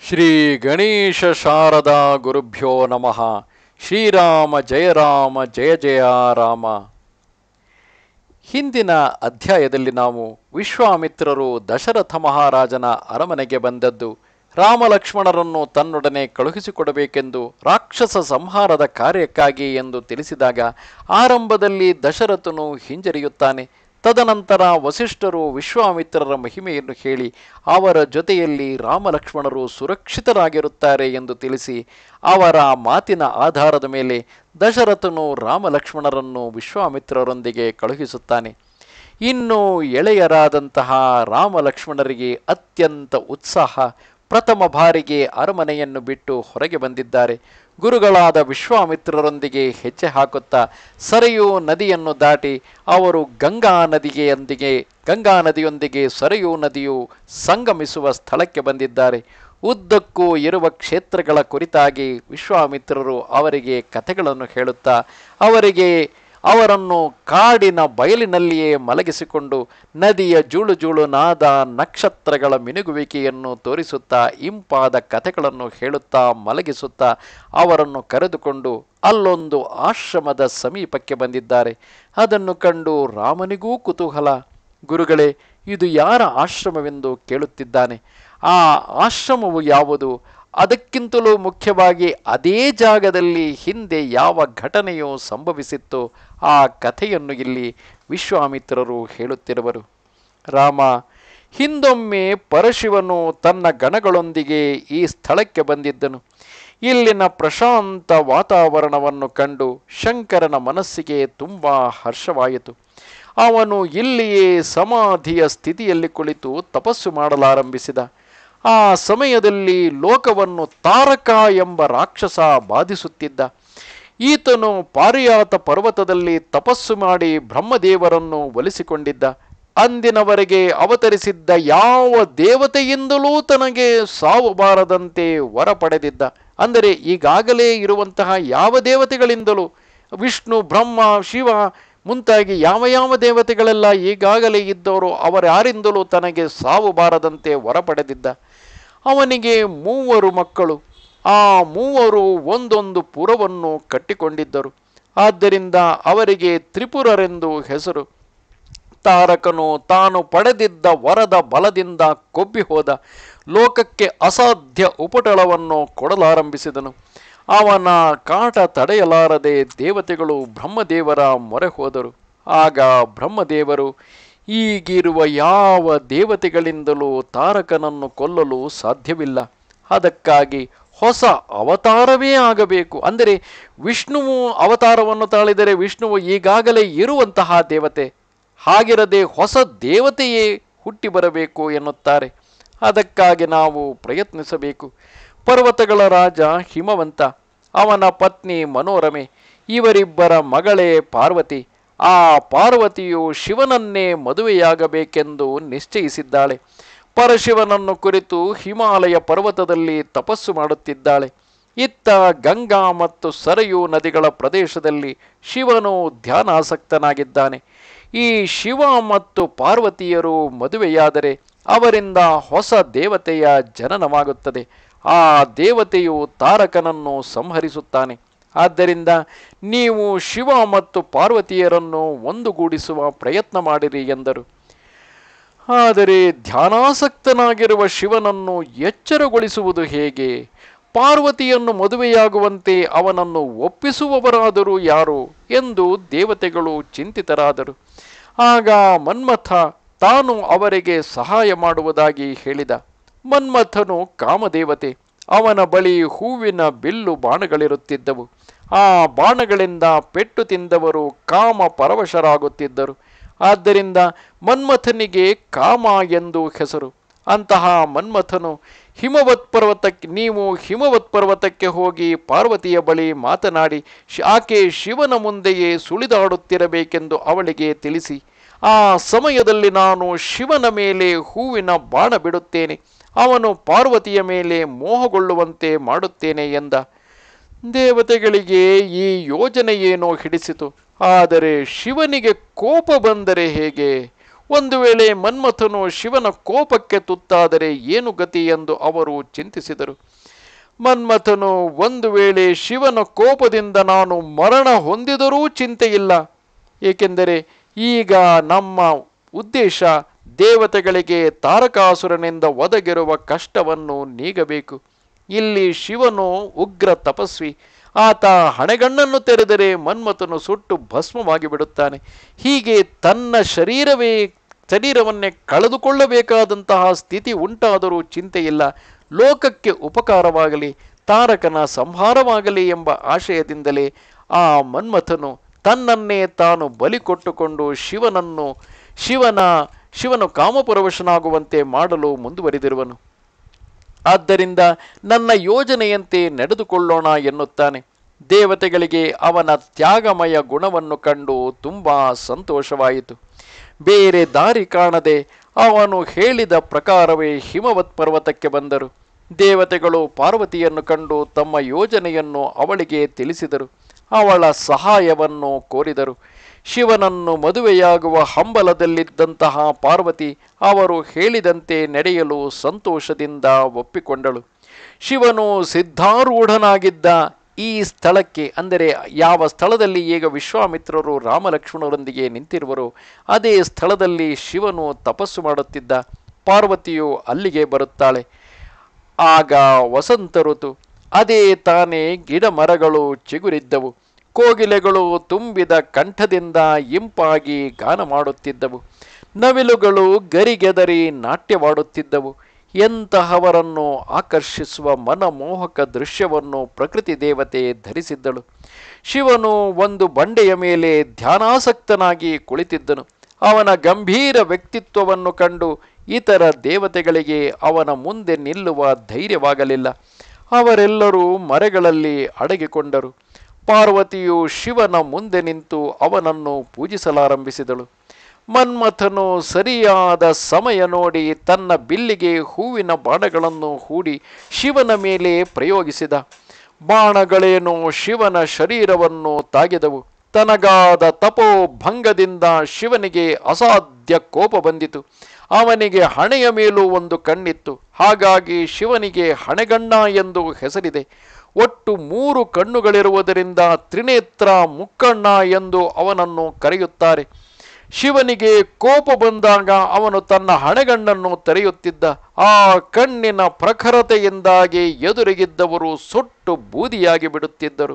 ಶ್ರೀ ಗಣೇಶ ಶಾರದಾ ಗುರುಭ್ಯೋ ನಮಃ ಶ್ರೀರಾಮ ಜಯ ರಾಮ ಜಯ ಜಯ ರಾಮ ಹಿಂದಿನ ಅಧ್ಯಾಯದಲ್ಲಿ ನಾವು ವಿಶ್ವಾಮಿತ್ರರು ದಶರಥ ಮಹಾರಾಜನ ಅರಮನೆಗೆ ಬಂದದ್ದು ರಾಮಲಕ್ಷ್ಮಣರನ್ನು ತನ್ನೊಡನೆ ಕಳುಹಿಸಿಕೊಡಬೇಕೆಂದು ರಾಕ್ಷಸ ಸಂಹಾರದ ಕಾರ್ಯಕ್ಕಾಗಿ ಎಂದು ತಿಳಿಸಿದಾಗ ಆರಂಭದಲ್ಲಿ ದಶರಥನು ಹಿಂಜರಿಯುತ್ತಾನೆ ತದನಂತರ ವಸಿಷ್ಠರು ವಿಶ್ವಾಮಿತ್ರರ ಮಹಿಮೆಯನ್ನು ಹೇಳಿ ಅವರ ಜೊತೆಯಲ್ಲಿ ರಾಮಲಕ್ಷ್ಮಣರು ಸುರಕ್ಷಿತರಾಗಿರುತ್ತಾರೆ ಎಂದು ತಿಳಿಸಿ ಅವರ ಮಾತಿನ ಆಧಾರದ ಮೇಲೆ ದಶರಥನು ರಾಮಲಕ್ಷ್ಮಣರನ್ನು ವಿಶ್ವಾಮಿತ್ರರೊಂದಿಗೆ ಕಳುಹಿಸುತ್ತಾನೆ ಇನ್ನು ಎಳೆಯರಾದಂತಹ ರಾಮಲಕ್ಷ್ಮಣರಿಗೆ ಅತ್ಯಂತ ಉತ್ಸಾಹ ಪ್ರಥಮ ಬಾರಿಗೆ ಅರಮನೆಯನ್ನು ಬಿಟ್ಟು ಹೊರಗೆ ಬಂದಿದ್ದಾರೆ ಗುರುಗಳಾದ ವಿಶ್ವಾಮಿತ್ರರೊಂದಿಗೆ ಹೆಜ್ಜೆ ಹಾಕುತ್ತಾ ಸರೆಯೂ ನದಿಯನ್ನು ದಾಟಿ ಅವರು ಗಂಗಾ ನದಿಗೆಯೊಂದಿಗೆ ಗಂಗಾ ನದಿಯೊಂದಿಗೆ ಸರೆಯೂ ನದಿಯು ಸಂಗಮಿಸುವ ಸ್ಥಳಕ್ಕೆ ಬಂದಿದ್ದಾರೆ ಉದ್ದಕ್ಕೂ ಇರುವ ಕ್ಷೇತ್ರಗಳ ಕುರಿತಾಗಿ ವಿಶ್ವಾಮಿತ್ರರು ಅವರಿಗೆ ಕಥೆಗಳನ್ನು ಹೇಳುತ್ತಾ ಅವರಿಗೆ ಅವರನ್ನು ಕಾಡಿನ ಬಯಲಿನಲ್ಲಿಯೇ ಮಲಗಿಸಿಕೊಂಡು ನದಿಯ ಜೂಳು ಜೂಳು ನಾದ ನಕ್ಷತ್ರಗಳ ಮಿನುಗುವಿಕೆಯನ್ನು ತೋರಿಸುತ್ತಾ ಇಂಪಾದ ಕಥೆಗಳನ್ನು ಹೇಳುತ್ತಾ ಮಲಗಿಸುತ್ತಾ ಅವರನ್ನು ಕರೆದುಕೊಂಡು ಅಲ್ಲೊಂದು ಆಶ್ರಮದ ಸಮೀಪಕ್ಕೆ ಬಂದಿದ್ದಾರೆ ಅದನ್ನು ಕಂಡು ರಾಮನಿಗೂ ಕುತೂಹಲ ಗುರುಗಳೇ ಇದು ಯಾರ ಆಶ್ರಮವೆಂದು ಕೇಳುತ್ತಿದ್ದಾನೆ ಆ ಆಶ್ರಮವು ಯಾವುದು ಅದಕ್ಕಿಂತಲೂ ಮುಖ್ಯವಾಗಿ ಅದೇ ಜಾಗದಲ್ಲಿ ಹಿಂದೆ ಯಾವ ಘಟನೆಯು ಸಂಭವಿಸಿತ್ತೋ ಆ ಕಥೆಯನ್ನು ಇಲ್ಲಿ ವಿಶ್ವಾಮಿತ್ರರು ಹೇಳುತ್ತಿರುವರು ರಾಮ ಹಿಂದೊಮ್ಮೆ ಪರಶಿವನು ತನ್ನ ಗಣಗಳೊಂದಿಗೆ ಈ ಸ್ಥಳಕ್ಕೆ ಬಂದಿದ್ದನು ಇಲ್ಲಿನ ಪ್ರಶಾಂತ ವಾತಾವರಣವನ್ನು ಕಂಡು ಶಂಕರನ ಮನಸ್ಸಿಗೆ ತುಂಬ ಹರ್ಷವಾಯಿತು ಅವನು ಇಲ್ಲಿಯೇ ಸಮಾಧಿಯ ಸ್ಥಿತಿಯಲ್ಲಿ ಕುಳಿತು ತಪಸ್ಸು ಮಾಡಲಾರಂಭಿಸಿದ ಆ ಸಮಯದಲ್ಲಿ ಲೋಕವನ್ನು ತಾರಕ ಎಂಬ ರಾಕ್ಷಸ ಬಾಧಿಸುತ್ತಿದ್ದ ಈತನು ಪಾರಿಯಾತ ಪರ್ವತದಲ್ಲಿ ತಪಸ್ಸು ಮಾಡಿ ಬ್ರಹ್ಮದೇವರನ್ನು ಒಲಿಸಿಕೊಂಡಿದ್ದ ಅಂದಿನವರೆಗೆ ಅವತರಿಸಿದ್ದ ಯಾವ ದೇವತೆಯಿಂದಲೂ ತನಗೆ ಸಾವು ಬಾರದಂತೆ ವರ ಪಡೆದಿದ್ದ ಅಂದರೆ ಈಗಾಗಲೇ ಇರುವಂತಹ ಯಾವ ದೇವತೆಗಳಿಂದಲೂ ವಿಷ್ಣು ಬ್ರಹ್ಮ ಶಿವ ಮುಂತಾಗಿ ಯಾವ ಯಾವ ದೇವತೆಗಳೆಲ್ಲ ಈಗಾಗಲೇ ಇದ್ದವರು ಅವರ್ಯಾರಿಂದಲೂ ತನಗೆ ಸಾವು ಬಾರದಂತೆ ವರ ಪಡೆದಿದ್ದ ಅವನಿಗೆ ಮೂವರು ಮಕ್ಕಳು ಆ ಮೂವರು ಒಂದೊಂದು ಪುರವನ್ನು ಕಟ್ಟಿಕೊಂಡಿದ್ದರು ಆದ್ದರಿಂದ ಅವರಿಗೆ ತ್ರಿಪುರರೆಂದು ಹೆಸರು ತಾರಕನು ತಾನು ಪಡೆದಿದ್ದ ವರದ ಬಲದಿಂದ ಕೊಬ್ಬಿ ಹೋದ ಲೋಕಕ್ಕೆ ಅಸಾಧ್ಯ ಉಪಟಳವನ್ನು ಕೊಡಲಾರಂಭಿಸಿದನು ಅವನ ಕಾಟ ತಡೆಯಲಾರದೆ ದೇವತೆಗಳು ಬ್ರಹ್ಮದೇವರ ಮೊರೆ ಹೋದರು ಆಗ ಬ್ರಹ್ಮದೇವರು ಈಗಿರುವ ಯಾವ ದೇವತೆಗಳಿಂದಲೂ ತಾರಕನನ್ನು ಕೊಲ್ಲಲು ಸಾಧ್ಯವಿಲ್ಲ ಅದಕ್ಕಾಗಿ ಹೊಸ ಅವತಾರವೇ ಆಗಬೇಕು ಅಂದರೆ ವಿಷ್ಣುವು ಅವತಾರವನ್ನು ತಾಳಿದರೆ ವಿಷ್ಣುವು ಈಗಾಗಲೇ ಇರುವಂತಹ ದೇವತೆ ಹಾಗಿರದೆ ಹೊಸ ದೇವತೆಯೇ ಹುಟ್ಟಿ ಬರಬೇಕು ಎನ್ನುತ್ತಾರೆ ಅದಕ್ಕಾಗಿ ನಾವು ಪ್ರಯತ್ನಿಸಬೇಕು ಪರ್ವತಗಳ ರಾಜ ಹಿಮವಂತ ಅವನ ಪತ್ನಿ ಮನೋರಮೆ ಇವರಿಬ್ಬರ ಮಗಳೇ ಪಾರ್ವತಿ ಆ ಪಾರ್ವತಿಯು ಶಿವನನ್ನೇ ಮದುವೆಯಾಗಬೇಕೆಂದು ನಿಶ್ಚಯಿಸಿದ್ದಾಳೆ ಪರಶಿವನನ್ನು ಕುರಿತು ಹಿಮಾಲಯ ಪರ್ವತದಲ್ಲಿ ತಪಸ್ಸು ಮಾಡುತ್ತಿದ್ದಾಳೆ ಇತ್ತ ಗಂಗಾ ಮತ್ತು ಸರಯೂ ನದಿಗಳ ಪ್ರದೇಶದಲ್ಲಿ ಶಿವನು ಧ್ಯಾನಾಸಕ್ತನಾಗಿದ್ದಾನೆ ಈ ಶಿವ ಮತ್ತು ಪಾರ್ವತಿಯರು ಮದುವೆಯಾದರೆ ಅವರಿಂದ ಹೊಸ ದೇವತೆಯ ಜನನವಾಗುತ್ತದೆ ಆ ದೇವತೆಯು ತಾರಕನನ್ನು ಸಂಹರಿಸುತ್ತಾನೆ ಆದ್ದರಿಂದ ನೀವು ಶಿವ ಮತ್ತು ಪಾರ್ವತಿಯರನ್ನು ಒಂದುಗೂಡಿಸುವ ಪ್ರಯತ್ನ ಮಾಡಿರಿ ಎಂದರು ಆದರೆ ಧ್ಯಾನಾಸಕ್ತನಾಗಿರುವ ಶಿವನನ್ನು ಎಚ್ಚರಗೊಳಿಸುವುದು ಹೇಗೆ ಪಾರ್ವತಿಯನ್ನು ಮದುವೆಯಾಗುವಂತೆ ಅವನನ್ನು ಒಪ್ಪಿಸುವವರಾದರೂ ಯಾರು ಎಂದು ದೇವತೆಗಳು ಚಿಂತಿತರಾದರು ಆಗ ಮನ್ಮಥ ತಾನು ಅವರಿಗೆ ಸಹಾಯ ಮಾಡುವುದಾಗಿ ಹೇಳಿದ ಮನ್ಮಥನು ಕಾಮದೇವತೆ ಅವನ ಬಳಿ ಹೂವಿನ ಬಿಲ್ಲು ಬಾಣಗಳಿರುತ್ತಿದ್ದವು ಆ ಬಾಣಗಳಿಂದ ಪೆಟ್ಟು ತಿಂದವರು ಕಾಮ ಪರವಶರಾಗುತ್ತಿದ್ದರು ಆದ್ದರಿಂದ ಮನ್ಮಥನಿಗೆ ಕಾಮ ಎಂದು ಹೆಸರು ಅಂತಹ ಮನ್ಮಥನು ಹಿಮವತ್ ಪರ್ವತಕ್ಕೆ ನೀವು ಹಿಮವತ್ ಪರ್ವತಕ್ಕೆ ಹೋಗಿ ಪಾರ್ವತಿಯ ಬಳಿ ಮಾತನಾಡಿ ಆಕೆ ಶಿವನ ಮುಂದೆಯೇ ಸುಳಿದಾಡುತ್ತಿರಬೇಕೆಂದು ಅವಳಿಗೆ ತಿಳಿಸಿ ಆ ಸಮಯದಲ್ಲಿ ನಾನು ಶಿವನ ಮೇಲೆ ಹೂವಿನ ಬಾಣ ಬಿಡುತ್ತೇನೆ ಅವನು ಪಾರ್ವತಿಯ ಮೇಲೆ ಮೋಹಗೊಳ್ಳುವಂತೆ ಮಾಡುತ್ತೇನೆ ಎಂದ ದೇವತೆಗಳಿಗೆ ಈ ಯೋಜನೆ ಏನೋ ಹಿಡಿಸಿತು ಆದರೆ ಶಿವನಿಗೆ ಕೋಪ ಬಂದರೆ ಹೇಗೆ ಒಂದು ವೇಳೆ ಮನ್ಮಥನು ಶಿವನ ಕೋಪಕ್ಕೆ ತುತ್ತಾದರೆ ಏನು ಗತಿ ಎಂದು ಅವರು ಚಿಂತಿಸಿದರು ಮನ್ಮಥನು ಒಂದು ವೇಳೆ ಶಿವನ ಕೋಪದಿಂದ ನಾನು ಮರಣ ಹೊಂದಿದರೂ ಚಿಂತೆಯಿಲ್ಲ ಏಕೆಂದರೆ ಈಗ ನಮ್ಮ ಉದ್ದೇಶ ದೇವತೆಗಳಿಗೆ ತಾರಕಾಸುರನಿಂದ ಒದಗಿರುವ ಕಷ್ಟವನ್ನು ನೀಗಬೇಕು ಇಲ್ಲಿ ಶಿವನು ಉಗ್ರ ತಪಸ್ವಿ ಆತ ಹಣೆಗಣ್ಣನ್ನು ತೆರೆದರೆ ಮನ್ಮಥನು ಸುಟ್ಟು ಭಸ್ಮವಾಗಿ ಬಿಡುತ್ತಾನೆ ಹೀಗೆ ತನ್ನ ಶರೀರವೇ ಶರೀರವನ್ನೇ ಕಳೆದುಕೊಳ್ಳಬೇಕಾದಂತಹ ಸ್ಥಿತಿ ಉಂಟಾದರೂ ಚಿಂತೆಯಿಲ್ಲ ಲೋಕಕ್ಕೆ ಉಪಕಾರವಾಗಲಿ ತಾರಕನ ಸಂಹಾರವಾಗಲಿ ಎಂಬ ಆಶಯದಿಂದಲೇ ಆ ಮನ್ಮಥನು ತನ್ನನ್ನೇ ತಾನು ಬಲಿ ಕೊಟ್ಟುಕೊಂಡು ಶಿವನನ್ನು ಶಿವನ ಶಿವನು ಕಾಮಪರವಶನಾಗುವಂತೆ ಮಾಡಲು ಮುಂದುವರಿದಿರುವನು ಆದ್ದರಿಂದ ನನ್ನ ಯೋಜನೆಯಂತೆ ನಡೆದುಕೊಳ್ಳೋಣ ಎನ್ನುತ್ತಾನೆ ದೇವತೆಗಳಿಗೆ ಅವನ ತ್ಯಾಗಮಯ ಗುಣವನ್ನು ಕಂಡು ತುಂಬ ಸಂತೋಷವಾಯಿತು ಬೇರೆ ದಾರಿ ಕಾಣದೆ ಅವನು ಹೇಳಿದ ಪ್ರಕಾರವೇ ಹಿಮವತ್ ಪರ್ವತಕ್ಕೆ ಬಂದರು ದೇವತೆಗಳು ಪಾರ್ವತಿಯನ್ನು ಕಂಡು ತಮ್ಮ ಯೋಜನೆಯನ್ನು ಅವಳಿಗೆ ತಿಳಿಸಿದರು ಅವಳ ಸಹಾಯವನ್ನು ಕೋರಿದರು ಶಿವನನ್ನು ಮದುವೆಯಾಗುವ ಹಂಬಲದಲ್ಲಿದ್ದಂತಹ ಪಾರ್ವತಿ ಅವರು ಹೇಳಿದಂತೆ ನಡೆಯಲು ಸಂತೋಷದಿಂದ ಒಪ್ಪಿಕೊಂಡಳು ಶಿವನು ಸಿದ್ಧಾರೂಢನಾಗಿದ್ದ ಈ ಸ್ಥಳಕ್ಕೆ ಅಂದರೆ ಯಾವ ಸ್ಥಳದಲ್ಲಿ ಈಗ ವಿಶ್ವಾಮಿತ್ರರು ರಾಮಲಕ್ಷ್ಮಣರೊಂದಿಗೆ ನಿಂತಿರುವರೋ ಅದೇ ಸ್ಥಳದಲ್ಲಿ ಶಿವನು ತಪಸ್ಸು ಮಾಡುತ್ತಿದ್ದ ಪಾರ್ವತಿಯು ಅಲ್ಲಿಗೆ ಬರುತ್ತಾಳೆ ಆಗ ವಸಂತ ಋತು ಅದೇ ತಾನೇ ಗಿಡ ಮರಗಳು ಚಿಗುರಿದ್ದವು ಕೋಗಿಲೆಗಳು ತುಂಬಿದ ಕಂಠದಿಂದ ಇಂಪಾಗಿ ಗಾನ ಮಾಡುತ್ತಿದ್ದವು ನವಿಲುಗಳು ಗರಿಗೆದರಿ ನಾಟ್ಯವಾಡುತ್ತಿದ್ದವು ಎಂತಹವರನ್ನು ಆಕರ್ಷಿಸುವ ಮನಮೋಹಕ ದೃಶ್ಯವನ್ನು ಪ್ರಕೃತಿ ದೇವತೆ ಧರಿಸಿದ್ದಳು ಶಿವನು ಒಂದು ಬಂಡೆಯ ಮೇಲೆ ಧ್ಯಾನಾಸಕ್ತನಾಗಿ ಕುಳಿತಿದ್ದನು ಅವನ ಗಂಭೀರ ವ್ಯಕ್ತಿತ್ವವನ್ನು ಕಂಡು ಇತರ ದೇವತೆಗಳಿಗೆ ಅವನ ಮುಂದೆ ನಿಲ್ಲುವ ಧೈರ್ಯವಾಗಲಿಲ್ಲ ಅವರೆಲ್ಲರೂ ಮರೆಗಳಲ್ಲಿ ಅಡಗಿಕೊಂಡರು ಪಾರ್ವತಿಯು ಶಿವನ ಮುಂದೆ ನಿಂತು ಅವನನ್ನು ಪೂಜಿಸಲಾರಂಭಿಸಿದಳು ಮನ್ಮಥನು ಸರಿಯಾದ ಸಮಯ ನೋಡಿ ತನ್ನ ಬಿಲ್ಲಿಗೆ ಹೂವಿನ ಬಾಣಗಳನ್ನು ಹೂಡಿ ಶಿವನ ಮೇಲೆ ಪ್ರಯೋಗಿಸಿದ ಬಾಣಗಳೇನು ಶಿವನ ಶರೀರವನ್ನು ತಾಗಿದವು ತನಗಾದ ತಪೋಭಂಗದಿಂದ ಶಿವನಿಗೆ ಅಸಾಧ್ಯ ಕೋಪ ಬಂದಿತು ಅವನಿಗೆ ಹಣೆಯ ಮೇಲೂ ಒಂದು ಕಣ್ಣಿತ್ತು ಹಾಗಾಗಿ ಶಿವನಿಗೆ ಹಣೆಗಣ್ಣ ಎಂದು ಹೆಸರಿದೆ ಒಟ್ಟು ಮೂರು ಕಣ್ಣುಗಳಿರುವುದರಿಂದ ತ್ರಿನೇತ್ರ ಮುಕ್ಕಣ್ಣ ಎಂದು ಅವನನ್ನು ಕರೆಯುತ್ತಾರೆ ಶಿವನಿಗೆ ಕೋಪ ಬಂದಾಗ ಅವನು ತನ್ನ ಹಣೆಗಣ್ಣನ್ನು ತೆರೆಯುತ್ತಿದ್ದ ಆ ಕಣ್ಣಿನ ಪ್ರಖರತೆಯಿಂದಾಗಿ ಎದುರಿಗಿದ್ದವರು ಸುಟ್ಟು ಬೂದಿಯಾಗಿ ಬಿಡುತ್ತಿದ್ದರು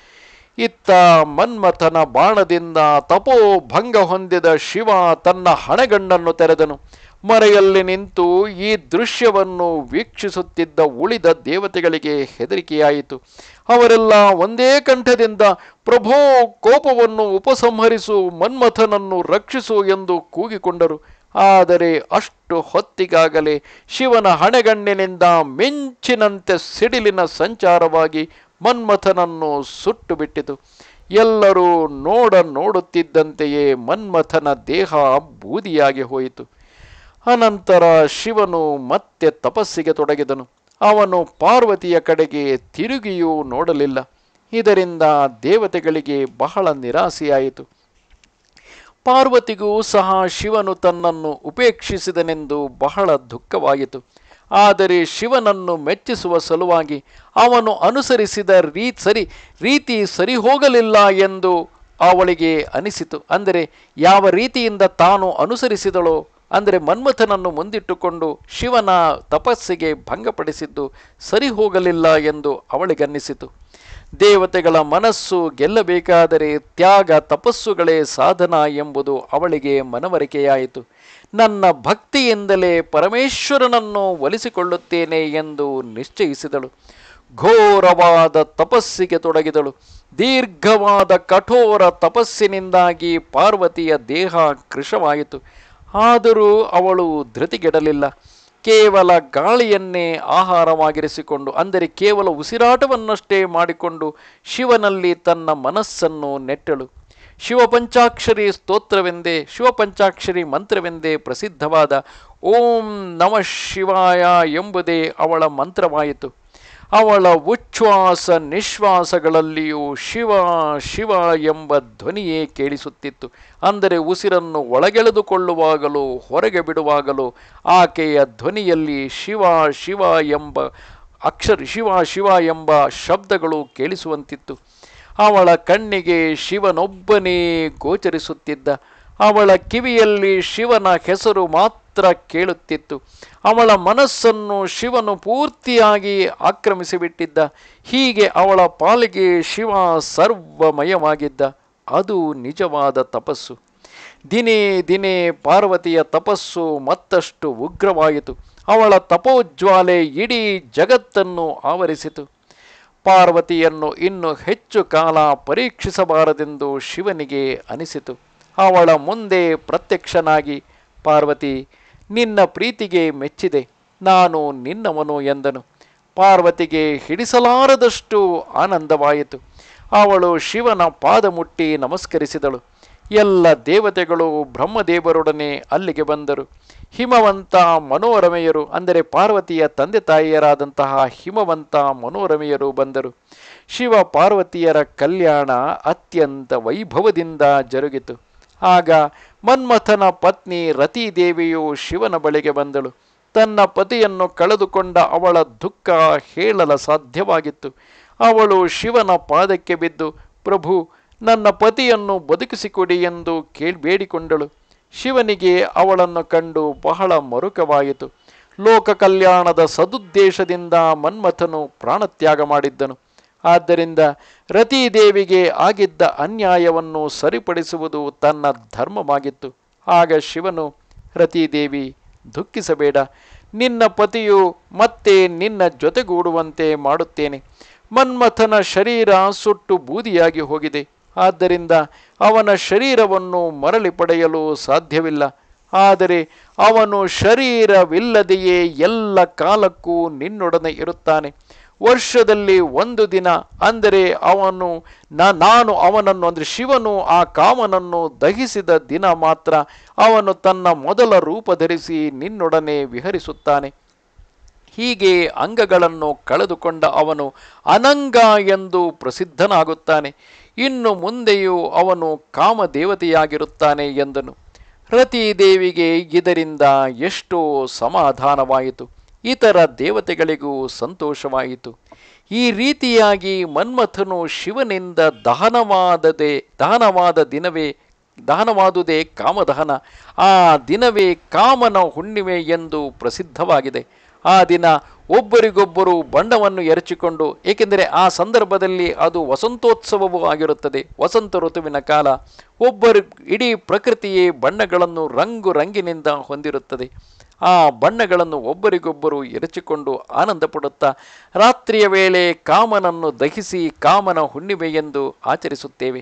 ಇತ್ತ ಮನ್ಮಥನ ಬಾಣದಿಂದ ತಪೋಭಂಗ ಹೊಂದಿದ ಶಿವ ತನ್ನ ಹಣೆಗಣ್ಣನ್ನು ತೆರೆದನು ಮರೆಯಲ್ಲಿ ನಿಂತು ಈ ದೃಶ್ಯವನ್ನು ವೀಕ್ಷಿಸುತ್ತಿದ್ದ ಉಳಿದ ದೇವತೆಗಳಿಗೆ ಹೆದರಿಕೆಯಾಯಿತು ಅವರೆಲ್ಲ ಒಂದೇ ಕಂಠದಿಂದ ಪ್ರಭೋ ಕೋಪವನ್ನು ಉಪಸಂಹರಿಸು ಮನ್ಮಥನನ್ನು ರಕ್ಷಿಸು ಎಂದು ಕೂಗಿಕೊಂಡರು ಆದರೆ ಅಷ್ಟು ಹೊತ್ತಿಗಾಗಲೇ ಶಿವನ ಹಣೆಗಣ್ಣಿನಿಂದ ಮಿಂಚಿನಂತೆ ಸಿಡಿಲಿನ ಸಂಚಾರವಾಗಿ ಮನ್ಮಥನನ್ನು ಸುಟ್ಟು ಬಿಟ್ಟಿತು ಎಲ್ಲರೂ ನೋಡ ನೋಡುತ್ತಿದ್ದಂತೆಯೇ ಮನ್ಮಥನ ದೇಹ ಬೂದಿಯಾಗಿ ಹೋಯಿತು ಅನಂತರ ಶಿವನು ಮತ್ತೆ ತಪಸ್ಸಿಗೆ ತೊಡಗಿದನು ಅವನು ಪಾರ್ವತಿಯ ಕಡೆಗೆ ತಿರುಗಿಯೂ ನೋಡಲಿಲ್ಲ ಇದರಿಂದ ದೇವತೆಗಳಿಗೆ ಬಹಳ ನಿರಾಸೆಯಾಯಿತು ಪಾರ್ವತಿಗೂ ಸಹ ಶಿವನು ತನ್ನನ್ನು ಉಪೇಕ್ಷಿಸಿದನೆಂದು ಬಹಳ ದುಃಖವಾಯಿತು ಆದರೆ ಶಿವನನ್ನು ಮೆಚ್ಚಿಸುವ ಸಲುವಾಗಿ ಅವನು ಅನುಸರಿಸಿದ ರೀ ಸರಿ ರೀತಿ ಸರಿ ಹೋಗಲಿಲ್ಲ ಎಂದು ಅವಳಿಗೆ ಅನಿಸಿತು ಅಂದರೆ ಯಾವ ರೀತಿಯಿಂದ ತಾನು ಅನುಸರಿಸಿದಳೋ ಅಂದರೆ ಮನ್ಮಥನನ್ನು ಮುಂದಿಟ್ಟುಕೊಂಡು ಶಿವನ ತಪಸ್ಸಿಗೆ ಭಂಗಪಡಿಸಿದ್ದು ಸರಿ ಹೋಗಲಿಲ್ಲ ಎಂದು ಅವಳಿಗನ್ನಿಸಿತು ದೇವತೆಗಳ ಮನಸ್ಸು ಗೆಲ್ಲಬೇಕಾದರೆ ತ್ಯಾಗ ತಪಸ್ಸುಗಳೇ ಸಾಧನ ಎಂಬುದು ಅವಳಿಗೆ ಮನವರಿಕೆಯಾಯಿತು ನನ್ನ ಭಕ್ತಿಯಿಂದಲೇ ಪರಮೇಶ್ವರನನ್ನು ಒಲಿಸಿಕೊಳ್ಳುತ್ತೇನೆ ಎಂದು ನಿಶ್ಚಯಿಸಿದಳು ಘೋರವಾದ ತಪಸ್ಸಿಗೆ ತೊಡಗಿದಳು ದೀರ್ಘವಾದ ಕಠೋರ ತಪಸ್ಸಿನಿಂದಾಗಿ ಪಾರ್ವತಿಯ ದೇಹ ಕೃಶವಾಯಿತು ಆದರೂ ಅವಳು ಧೃತಿಗೆಡಲಿಲ್ಲ ಕೇವಲ ಗಾಳಿಯನ್ನೇ ಆಹಾರವಾಗಿರಿಸಿಕೊಂಡು ಅಂದರೆ ಕೇವಲ ಉಸಿರಾಟವನ್ನಷ್ಟೇ ಮಾಡಿಕೊಂಡು ಶಿವನಲ್ಲಿ ತನ್ನ ಮನಸ್ಸನ್ನು ನೆಟ್ಟಳು ಶಿವಪಂಚಾಕ್ಷರಿ ಸ್ತೋತ್ರವೆಂದೇ ಶಿವಪಂಚಾಕ್ಷರಿ ಮಂತ್ರವೆಂದೇ ಪ್ರಸಿದ್ಧವಾದ ಓಂ ನಮ ಶಿವಾಯ ಎಂಬುದೇ ಅವಳ ಮಂತ್ರವಾಯಿತು ಅವಳ ಉಚ್ಛ್ವಾಸ ನಿಶ್ವಾಸಗಳಲ್ಲಿಯೂ ಶಿವ ಶಿವ ಎಂಬ ಧ್ವನಿಯೇ ಕೇಳಿಸುತ್ತಿತ್ತು ಅಂದರೆ ಉಸಿರನ್ನು ಒಳಗೆಳೆದುಕೊಳ್ಳುವಾಗಲೂ ಹೊರಗೆ ಬಿಡುವಾಗಲೂ ಆಕೆಯ ಧ್ವನಿಯಲ್ಲಿ ಶಿವ ಶಿವ ಎಂಬ ಅಕ್ಷರ ಶಿವ ಶಿವ ಎಂಬ ಶಬ್ದಗಳು ಕೇಳಿಸುವಂತಿತ್ತು ಅವಳ ಕಣ್ಣಿಗೆ ಶಿವನೊಬ್ಬನೇ ಗೋಚರಿಸುತ್ತಿದ್ದ ಅವಳ ಕಿವಿಯಲ್ಲಿ ಶಿವನ ಹೆಸರು ಮಾತ್ರ ಕೇಳುತ್ತಿತ್ತು ಅವಳ ಮನಸ್ಸನ್ನು ಶಿವನು ಪೂರ್ತಿಯಾಗಿ ಆಕ್ರಮಿಸಿಬಿಟ್ಟಿದ್ದ ಹೀಗೆ ಅವಳ ಪಾಲಿಗೆ ಶಿವ ಸರ್ವಮಯವಾಗಿದ್ದ ಅದು ನಿಜವಾದ ತಪಸ್ಸು ದಿನೇ ದಿನೇ ಪಾರ್ವತಿಯ ತಪಸ್ಸು ಮತ್ತಷ್ಟು ಉಗ್ರವಾಯಿತು ಅವಳ ತಪೋಜ್ವಾಲೆ ಇಡೀ ಜಗತ್ತನ್ನು ಆವರಿಸಿತು ಪಾರ್ವತಿಯನ್ನು ಇನ್ನು ಹೆಚ್ಚು ಕಾಲ ಪರೀಕ್ಷಿಸಬಾರದೆಂದು ಶಿವನಿಗೆ ಅನಿಸಿತು ಅವಳ ಮುಂದೆ ಪ್ರತ್ಯಕ್ಷನಾಗಿ ಪಾರ್ವತಿ ನಿನ್ನ ಪ್ರೀತಿಗೆ ಮೆಚ್ಚಿದೆ ನಾನು ನಿನ್ನವನು ಎಂದನು ಪಾರ್ವತಿಗೆ ಹಿಡಿಸಲಾರದಷ್ಟು ಆನಂದವಾಯಿತು ಅವಳು ಶಿವನ ಪಾದ ಮುಟ್ಟಿ ನಮಸ್ಕರಿಸಿದಳು ಎಲ್ಲ ದೇವತೆಗಳು ಬ್ರಹ್ಮದೇವರೊಡನೆ ಅಲ್ಲಿಗೆ ಬಂದರು ಹಿಮವಂತ ಮನೋರಮೆಯರು ಅಂದರೆ ಪಾರ್ವತಿಯ ತಂದೆ ತಾಯಿಯರಾದಂತಹ ಹಿಮವಂತ ಮನೋರಮೆಯರು ಬಂದರು ಶಿವ ಪಾರ್ವತಿಯರ ಕಲ್ಯಾಣ ಅತ್ಯಂತ ವೈಭವದಿಂದ ಜರುಗಿತು ಆಗ ಮನ್ಮಥನ ಪತ್ನಿ ರತಿದೇವಿಯು ಶಿವನ ಬಳಿಗೆ ಬಂದಳು ತನ್ನ ಪತಿಯನ್ನು ಕಳೆದುಕೊಂಡ ಅವಳ ದುಃಖ ಹೇಳಲ ಸಾಧ್ಯವಾಗಿತ್ತು ಅವಳು ಶಿವನ ಪಾದಕ್ಕೆ ಬಿದ್ದು ಪ್ರಭು ನನ್ನ ಪತಿಯನ್ನು ಬದುಕಿಸಿಕೊಡಿ ಎಂದು ಕೇಳಿ ಬೇಡಿಕೊಂಡಳು ಶಿವನಿಗೆ ಅವಳನ್ನು ಕಂಡು ಬಹಳ ಮರುಕವಾಯಿತು ಲೋಕ ಕಲ್ಯಾಣದ ಸದುದ್ದೇಶದಿಂದ ಮನ್ಮಥನು ಪ್ರಾಣತ್ಯಾಗ ಮಾಡಿದ್ದನು ಆದ್ದರಿಂದ ರತಿದೇವಿಗೆ ಆಗಿದ್ದ ಅನ್ಯಾಯವನ್ನು ಸರಿಪಡಿಸುವುದು ತನ್ನ ಧರ್ಮವಾಗಿತ್ತು ಆಗ ಶಿವನು ರತಿದೇವಿ ದುಃಖಿಸಬೇಡ ನಿನ್ನ ಪತಿಯು ಮತ್ತೆ ನಿನ್ನ ಜೊತೆಗೂಡುವಂತೆ ಮಾಡುತ್ತೇನೆ ಮನ್ಮಥನ ಶರೀರ ಸುಟ್ಟು ಬೂದಿಯಾಗಿ ಹೋಗಿದೆ ಆದ್ದರಿಂದ ಅವನ ಶರೀರವನ್ನು ಮರಳಿ ಪಡೆಯಲು ಸಾಧ್ಯವಿಲ್ಲ ಆದರೆ ಅವನು ಶರೀರವಿಲ್ಲದೆಯೇ ಎಲ್ಲ ಕಾಲಕ್ಕೂ ನಿನ್ನೊಡನೆ ಇರುತ್ತಾನೆ ವರ್ಷದಲ್ಲಿ ಒಂದು ದಿನ ಅಂದರೆ ಅವನು ನ- ನಾನು ಅವನನ್ನು ಅಂದರೆ ಶಿವನು ಆ ಕಾಮನನ್ನು ದಹಿಸಿದ ದಿನ ಮಾತ್ರ ಅವನು ತನ್ನ ಮೊದಲ ರೂಪ ಧರಿಸಿ ನಿನ್ನೊಡನೆ ವಿಹರಿಸುತ್ತಾನೆ ಹೀಗೆ ಅಂಗಗಳನ್ನು ಕಳೆದುಕೊಂಡ ಅವನು ಅನಂಗ ಎಂದು ಪ್ರಸಿದ್ಧನಾಗುತ್ತಾನೆ ಇನ್ನು ಮುಂದೆಯೂ ಅವನು ಕಾಮದೇವತೆಯಾಗಿರುತ್ತಾನೆ ಎಂದನು ರತಿದೇವಿಗೆ ಇದರಿಂದ ಎಷ್ಟೋ ಸಮಾಧಾನವಾಯಿತು ಇತರ ದೇವತೆಗಳಿಗೂ ಸಂತೋಷವಾಯಿತು ಈ ರೀತಿಯಾಗಿ ಮನ್ಮಥನು ಶಿವನಿಂದ ದಹನವಾದದೇ ದಹನವಾದ ದಿನವೇ ದಹನವಾದುದೇ ಕಾಮದಹನ ಆ ದಿನವೇ ಕಾಮನ ಹುಣ್ಣಿಮೆ ಎಂದು ಪ್ರಸಿದ್ಧವಾಗಿದೆ ಆ ದಿನ ಒಬ್ಬರಿಗೊಬ್ಬರು ಬಣ್ಣವನ್ನು ಎರಚಿಕೊಂಡು ಏಕೆಂದರೆ ಆ ಸಂದರ್ಭದಲ್ಲಿ ಅದು ವಸಂತೋತ್ಸವವೂ ಆಗಿರುತ್ತದೆ ವಸಂತ ಋತುವಿನ ಕಾಲ ಒಬ್ಬರು ಇಡೀ ಪ್ರಕೃತಿಯೇ ಬಣ್ಣಗಳನ್ನು ರಂಗು ರಂಗಿನಿಂದ ಹೊಂದಿರುತ್ತದೆ ಆ ಬಣ್ಣಗಳನ್ನು ಒಬ್ಬರಿಗೊಬ್ಬರು ಎರಚಿಕೊಂಡು ಆನಂದ ಪಡುತ್ತಾ ರಾತ್ರಿಯ ವೇಳೆ ಕಾಮನನ್ನು ದಹಿಸಿ ಕಾಮನ ಹುಣ್ಣಿಮೆ ಎಂದು ಆಚರಿಸುತ್ತೇವೆ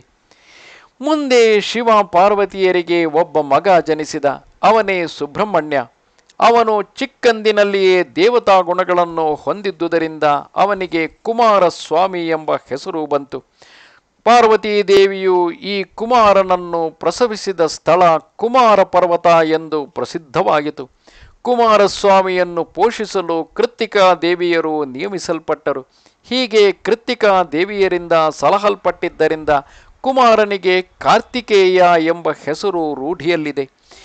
ಮುಂದೆ ಶಿವ ಪಾರ್ವತಿಯರಿಗೆ ಒಬ್ಬ ಮಗ ಜನಿಸಿದ ಅವನೇ ಸುಬ್ರಹ್ಮಣ್ಯ ಅವನು ಚಿಕ್ಕಂದಿನಲ್ಲಿಯೇ ದೇವತಾ ಗುಣಗಳನ್ನು ಹೊಂದಿದ್ದುದರಿಂದ ಅವನಿಗೆ ಕುಮಾರಸ್ವಾಮಿ ಎಂಬ ಹೆಸರು ಬಂತು ಪಾರ್ವತೀ ದೇವಿಯು ಈ ಕುಮಾರನನ್ನು ಪ್ರಸವಿಸಿದ ಸ್ಥಳ ಕುಮಾರ ಪರ್ವತ ಎಂದು ಪ್ರಸಿದ್ಧವಾಗಿತು ಕುಮಾರಸ್ವಾಮಿಯನ್ನು ಪೋಷಿಸಲು ಕೃತ್ತಿಕಾ ದೇವಿಯರು ನಿಯಮಿಸಲ್ಪಟ್ಟರು ಹೀಗೆ ಕೃತ್ತಿಕಾ ದೇವಿಯರಿಂದ ಸಲಹಲ್ಪಟ್ಟಿದ್ದರಿಂದ ಕುಮಾರನಿಗೆ ಕಾರ್ತಿಕೇಯ ಎಂಬ ಹೆಸರು ರೂಢಿಯಲ್ಲಿದೆ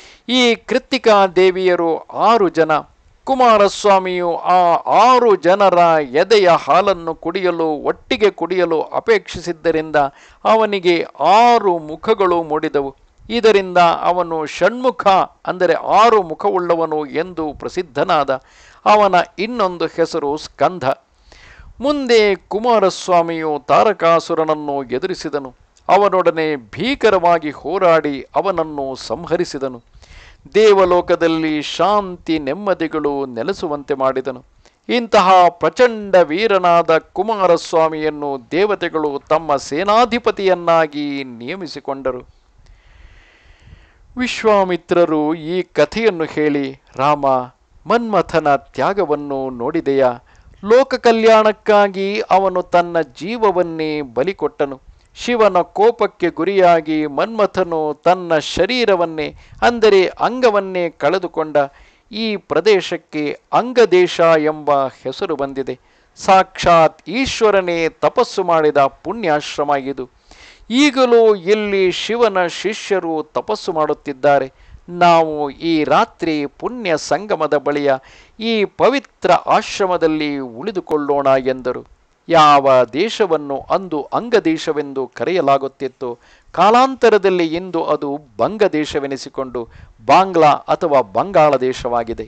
ಈ ಕೃತ್ತಿಕಾ ದೇವಿಯರು ಆರು ಜನ ಕುಮಾರಸ್ವಾಮಿಯು ಆ ಆರು ಜನರ ಎದೆಯ ಹಾಲನ್ನು ಕುಡಿಯಲು ಒಟ್ಟಿಗೆ ಕುಡಿಯಲು ಅಪೇಕ್ಷಿಸಿದ್ದರಿಂದ ಅವನಿಗೆ ಆರು ಮುಖಗಳು ಮೂಡಿದವು ಇದರಿಂದ ಅವನು ಷಣ್ಮುಖ ಅಂದರೆ ಆರು ಮುಖವುಳ್ಳವನು ಎಂದು ಪ್ರಸಿದ್ಧನಾದ ಅವನ ಇನ್ನೊಂದು ಹೆಸರು ಸ್ಕಂಧ ಮುಂದೆ ಕುಮಾರಸ್ವಾಮಿಯು ತಾರಕಾಸುರನನ್ನು ಎದುರಿಸಿದನು ಅವನೊಡನೆ ಭೀಕರವಾಗಿ ಹೋರಾಡಿ ಅವನನ್ನು ಸಂಹರಿಸಿದನು ದೇವಲೋಕದಲ್ಲಿ ಶಾಂತಿ ನೆಮ್ಮದಿಗಳು ನೆಲೆಸುವಂತೆ ಮಾಡಿದನು ಇಂತಹ ಪ್ರಚಂಡ ವೀರನಾದ ಕುಮಾರಸ್ವಾಮಿಯನ್ನು ದೇವತೆಗಳು ತಮ್ಮ ಸೇನಾಧಿಪತಿಯನ್ನಾಗಿ ನಿಯಮಿಸಿಕೊಂಡರು ವಿಶ್ವಾಮಿತ್ರರು ಈ ಕಥೆಯನ್ನು ಹೇಳಿ ರಾಮ ಮನ್ಮಥನ ತ್ಯಾಗವನ್ನು ನೋಡಿದೆಯಾ ಲೋಕ ಕಲ್ಯಾಣಕ್ಕಾಗಿ ಅವನು ತನ್ನ ಜೀವವನ್ನೇ ಬಲಿಕೊಟ್ಟನು ಶಿವನ ಕೋಪಕ್ಕೆ ಗುರಿಯಾಗಿ ಮನ್ಮಥನು ತನ್ನ ಶರೀರವನ್ನೇ ಅಂದರೆ ಅಂಗವನ್ನೇ ಕಳೆದುಕೊಂಡ ಈ ಪ್ರದೇಶಕ್ಕೆ ಅಂಗದೇಶ ಎಂಬ ಹೆಸರು ಬಂದಿದೆ ಸಾಕ್ಷಾತ್ ಈಶ್ವರನೇ ತಪಸ್ಸು ಮಾಡಿದ ಪುಣ್ಯಾಶ್ರಮ ಇದು ಈಗಲೂ ಇಲ್ಲಿ ಶಿವನ ಶಿಷ್ಯರು ತಪಸ್ಸು ಮಾಡುತ್ತಿದ್ದಾರೆ ನಾವು ಈ ರಾತ್ರಿ ಪುಣ್ಯ ಸಂಗಮದ ಬಳಿಯ ಈ ಪವಿತ್ರ ಆಶ್ರಮದಲ್ಲಿ ಉಳಿದುಕೊಳ್ಳೋಣ ಎಂದರು ಯಾವ ದೇಶವನ್ನು ಅಂದು ಅಂಗದೇಶವೆಂದು ಕರೆಯಲಾಗುತ್ತಿತ್ತು ಕಾಲಾಂತರದಲ್ಲಿ ಇಂದು ಅದು ಬಂಗದೇಶವೆನಿಸಿಕೊಂಡು ಬಾಂಗ್ಲಾ ಅಥವಾ ಬಂಗಾಳ ದೇಶವಾಗಿದೆ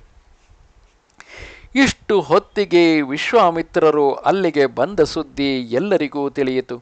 ಇಷ್ಟು ಹೊತ್ತಿಗೆ ವಿಶ್ವಾಮಿತ್ರರು ಅಲ್ಲಿಗೆ ಬಂದ ಸುದ್ದಿ ಎಲ್ಲರಿಗೂ ತಿಳಿಯಿತು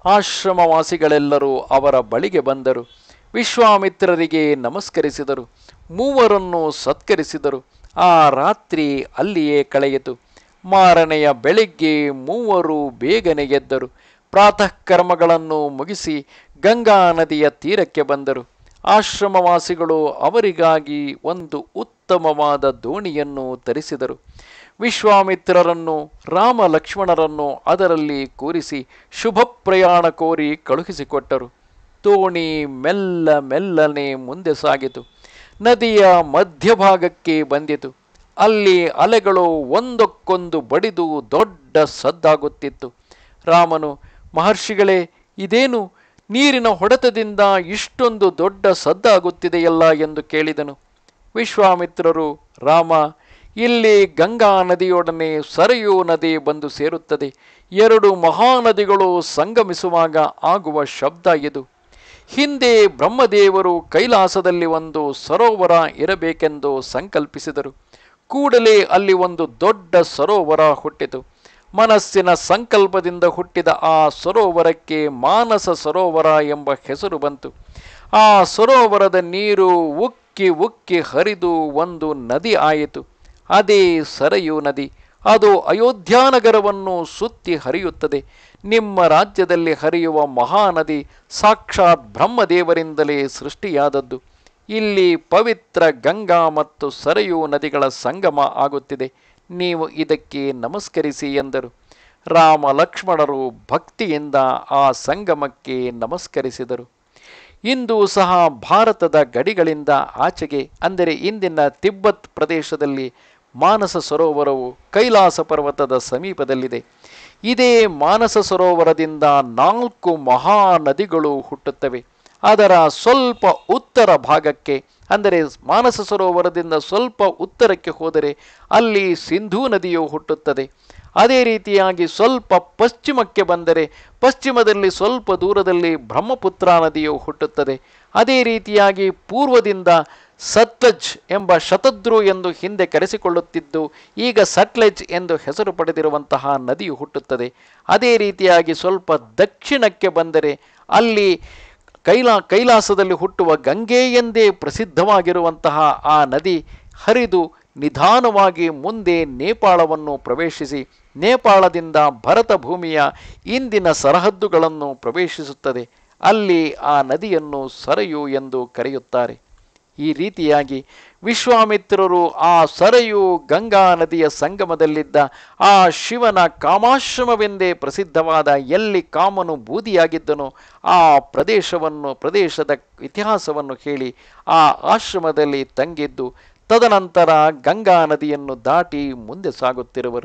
ಆಶ್ರಮವಾಸಿಗಳೆಲ್ಲರೂ ಅವರ ಬಳಿಗೆ ಬಂದರು ವಿಶ್ವಾಮಿತ್ರರಿಗೆ ನಮಸ್ಕರಿಸಿದರು ಮೂವರನ್ನು ಸತ್ಕರಿಸಿದರು ಆ ರಾತ್ರಿ ಅಲ್ಲಿಯೇ ಕಳೆಯಿತು ಮಾರನೆಯ ಬೆಳಿಗ್ಗೆ ಮೂವರು ಬೇಗನೆ ಎದ್ದರು ಪ್ರಾತಃ ಕರ್ಮಗಳನ್ನು ಮುಗಿಸಿ ಗಂಗಾ ನದಿಯ ತೀರಕ್ಕೆ ಬಂದರು ಆಶ್ರಮವಾಸಿಗಳು ಅವರಿಗಾಗಿ ಒಂದು ಉತ್ತಮವಾದ ದೋಣಿಯನ್ನು ತರಿಸಿದರು ವಿಶ್ವಾಮಿತ್ರರನ್ನು ರಾಮ ಲಕ್ಷ್ಮಣರನ್ನು ಅದರಲ್ಲಿ ಕೂರಿಸಿ ಶುಭ ಪ್ರಯಾಣ ಕೋರಿ ಕಳುಹಿಸಿಕೊಟ್ಟರು ದೋಣಿ ಮೆಲ್ಲ ಮೆಲ್ಲನೆ ಮುಂದೆ ಸಾಗಿತು ನದಿಯ ಮಧ್ಯಭಾಗಕ್ಕೆ ಬಂದಿತು ಅಲ್ಲಿ ಅಲೆಗಳು ಒಂದಕ್ಕೊಂದು ಬಡಿದು ದೊಡ್ಡ ಸದ್ದಾಗುತ್ತಿತ್ತು ರಾಮನು ಮಹರ್ಷಿಗಳೇ ಇದೇನು ನೀರಿನ ಹೊಡೆತದಿಂದ ಇಷ್ಟೊಂದು ದೊಡ್ಡ ಸದ್ದಾಗುತ್ತಿದೆಯಲ್ಲ ಎಂದು ಕೇಳಿದನು ವಿಶ್ವಾಮಿತ್ರರು ರಾಮ ಇಲ್ಲಿ ಗಂಗಾ ನದಿಯೊಡನೆ ಸರಯೂ ನದಿ ಬಂದು ಸೇರುತ್ತದೆ ಎರಡು ಮಹಾನದಿಗಳು ಸಂಗಮಿಸುವಾಗ ಆಗುವ ಶಬ್ದ ಇದು ಹಿಂದೆ ಬ್ರಹ್ಮದೇವರು ಕೈಲಾಸದಲ್ಲಿ ಒಂದು ಸರೋವರ ಇರಬೇಕೆಂದು ಸಂಕಲ್ಪಿಸಿದರು ಕೂಡಲೇ ಅಲ್ಲಿ ಒಂದು ದೊಡ್ಡ ಸರೋವರ ಹುಟ್ಟಿತು ಮನಸ್ಸಿನ ಸಂಕಲ್ಪದಿಂದ ಹುಟ್ಟಿದ ಆ ಸರೋವರಕ್ಕೆ ಮಾನಸ ಸರೋವರ ಎಂಬ ಹೆಸರು ಬಂತು ಆ ಸರೋವರದ ನೀರು ಉಕ್ಕಿ ಉಕ್ಕಿ ಹರಿದು ಒಂದು ನದಿ ಆಯಿತು ಅದೇ ಸರಯೂ ನದಿ ಅದು ಅಯೋಧ್ಯಾನಗರವನ್ನು ಸುತ್ತಿ ಹರಿಯುತ್ತದೆ ನಿಮ್ಮ ರಾಜ್ಯದಲ್ಲಿ ಹರಿಯುವ ಮಹಾನದಿ ಸಾಕ್ಷಾತ್ ಬ್ರಹ್ಮದೇವರಿಂದಲೇ ಸೃಷ್ಟಿಯಾದದ್ದು ಇಲ್ಲಿ ಪವಿತ್ರ ಗಂಗಾ ಮತ್ತು ಸರಯೂ ನದಿಗಳ ಸಂಗಮ ಆಗುತ್ತಿದೆ ನೀವು ಇದಕ್ಕೆ ನಮಸ್ಕರಿಸಿ ಎಂದರು ರಾಮ ಲಕ್ಷ್ಮಣರು ಭಕ್ತಿಯಿಂದ ಆ ಸಂಗಮಕ್ಕೆ ನಮಸ್ಕರಿಸಿದರು ಇಂದು ಸಹ ಭಾರತದ ಗಡಿಗಳಿಂದ ಆಚೆಗೆ ಅಂದರೆ ಇಂದಿನ ತಿಬ್ಬತ್ ಪ್ರದೇಶದಲ್ಲಿ ಮಾನಸ ಸರೋವರವು ಕೈಲಾಸ ಪರ್ವತದ ಸಮೀಪದಲ್ಲಿದೆ ಇದೇ ಮಾನಸ ಸರೋವರದಿಂದ ನಾಲ್ಕು ಮಹಾನದಿಗಳು ಹುಟ್ಟುತ್ತವೆ ಅದರ ಸ್ವಲ್ಪ ಉತ್ತರ ಭಾಗಕ್ಕೆ ಅಂದರೆ ಮಾನಸ ಸರೋವರದಿಂದ ಸ್ವಲ್ಪ ಉತ್ತರಕ್ಕೆ ಹೋದರೆ ಅಲ್ಲಿ ಸಿಂಧೂ ನದಿಯು ಹುಟ್ಟುತ್ತದೆ ಅದೇ ರೀತಿಯಾಗಿ ಸ್ವಲ್ಪ ಪಶ್ಚಿಮಕ್ಕೆ ಬಂದರೆ ಪಶ್ಚಿಮದಲ್ಲಿ ಸ್ವಲ್ಪ ದೂರದಲ್ಲಿ ಬ್ರಹ್ಮಪುತ್ರ ನದಿಯು ಹುಟ್ಟುತ್ತದೆ ಅದೇ ರೀತಿಯಾಗಿ ಪೂರ್ವದಿಂದ ಸತ್ಲಜ್ ಎಂಬ ಶತದ್ರು ಎಂದು ಹಿಂದೆ ಕರೆಸಿಕೊಳ್ಳುತ್ತಿದ್ದು ಈಗ ಸಟ್ಲೆಜ್ ಎಂದು ಹೆಸರು ಪಡೆದಿರುವಂತಹ ನದಿಯು ಹುಟ್ಟುತ್ತದೆ ಅದೇ ರೀತಿಯಾಗಿ ಸ್ವಲ್ಪ ದಕ್ಷಿಣಕ್ಕೆ ಬಂದರೆ ಅಲ್ಲಿ ಕೈಲಾ ಕೈಲಾಸದಲ್ಲಿ ಹುಟ್ಟುವ ಗಂಗೆ ಎಂದೇ ಪ್ರಸಿದ್ಧವಾಗಿರುವಂತಹ ಆ ನದಿ ಹರಿದು ನಿಧಾನವಾಗಿ ಮುಂದೆ ನೇಪಾಳವನ್ನು ಪ್ರವೇಶಿಸಿ ನೇಪಾಳದಿಂದ ಭರತ ಭೂಮಿಯ ಇಂದಿನ ಸರಹದ್ದುಗಳನ್ನು ಪ್ರವೇಶಿಸುತ್ತದೆ ಅಲ್ಲಿ ಆ ನದಿಯನ್ನು ಸರಯು ಎಂದು ಕರೆಯುತ್ತಾರೆ ಈ ರೀತಿಯಾಗಿ ವಿಶ್ವಾಮಿತ್ರರು ಆ ಸರಯು ಗಂಗಾ ನದಿಯ ಸಂಗಮದಲ್ಲಿದ್ದ ಆ ಶಿವನ ಕಾಮಾಶ್ರಮವೆಂದೇ ಪ್ರಸಿದ್ಧವಾದ ಎಲ್ಲಿ ಕಾಮನು ಬೂದಿಯಾಗಿದ್ದನೋ ಆ ಪ್ರದೇಶವನ್ನು ಪ್ರದೇಶದ ಇತಿಹಾಸವನ್ನು ಹೇಳಿ ಆ ಆಶ್ರಮದಲ್ಲಿ ತಂಗಿದ್ದು ತದನಂತರ ಗಂಗಾ ನದಿಯನ್ನು ದಾಟಿ ಮುಂದೆ ಸಾಗುತ್ತಿರುವರು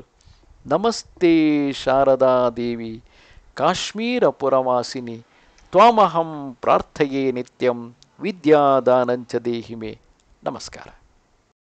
ನಮಸ್ತೆ ಶಾರದಾ ದೇವಿ ಕಾಶ್ಮೀರ ಪುರವಾಸಿನಿ ತ್ವಾಮಹಂ ಪ್ರಾರ್ಥಯೇ ನಿತ್ಯಂ ವಿದ್ಯಾದಾನಂಚ ದೇಹಿಮೆ ನಮಸ್ಕಾರ